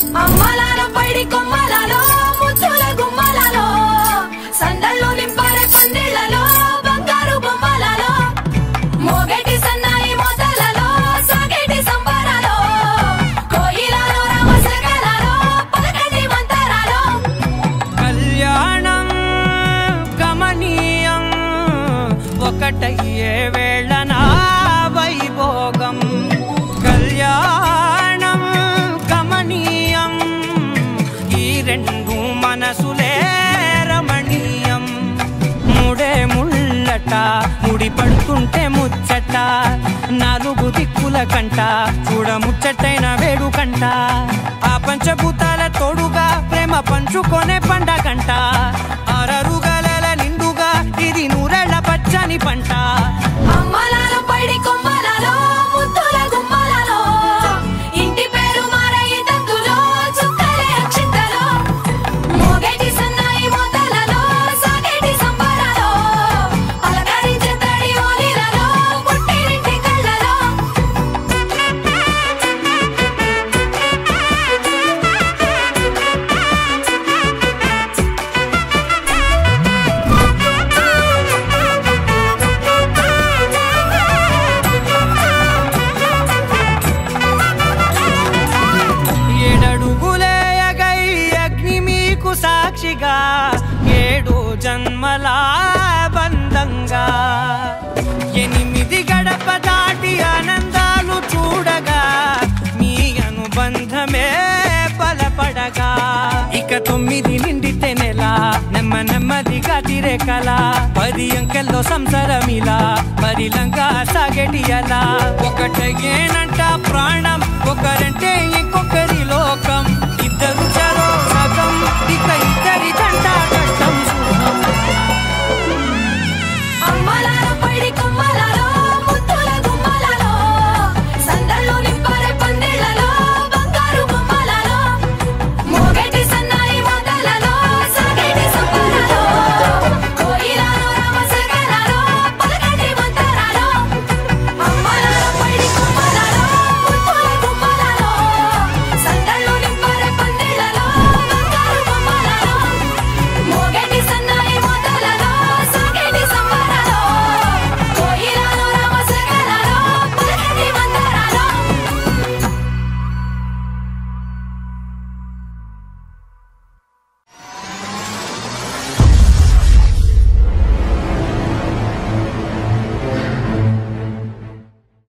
అమ్మలాల పైడి కొమ్మలలో ముత్తుల గుమ్మలలో సందళ్ళు నింపారే పందిళ్లలో బంగారు బొమ్మలలో మోగేటి సన్నాయి మోతలలో సాగేటి సంబరాలో కోయిలలో రామశకలలో పలకటి మంతరాలో కళ్యాణం గమనీయం ఒకటయ్యే వేళ నా వైభోగం కళ్యాణం గమనీయం ఈ రెండు మనసులే రమణీయం ముడే ముళ్ళట ముడి పడుతుంటే ముచ్చట నాలుగు దిక్కుల కంట చూడ ముచ్చటైన వేడుకంట ఆ పంచభూతాల తోడుగా ప్రేమ పంచుకొనే పండగంట అరరుగలల నిండుగా ఇది నూరెళ్ళ పచ్చని పంట అమ్మలాల పైడి కొమ్మలలో ముత్తుల గుమ్మలలో ఇంటి పేరు మారయి తందులో చుక్కలే అక్షింతలో మోగేటి సన్నాయి మోతలలో సాగేటి సంబరాలో పలకరించే తడి ఓలిలలో పుట్టినింటి కళ్ళలో ఏడడుగులే ఎగై అగ్ని మీకు సాక్షిగా ఏడు జన్మల బంధంగా ఎనిమిది గడప దాటి ఆనందాలు చూడగా మీ అనుబంధమే బలపడగా ఇక తొమ్మిది నిండితే నెల నెమ్మ నెమ్మదిగా తిరే కల పది అంకెల్లో సంసారమిలా పరిలంగా సాగటి అలా ఒకటేనంట ప్రాణం ఒక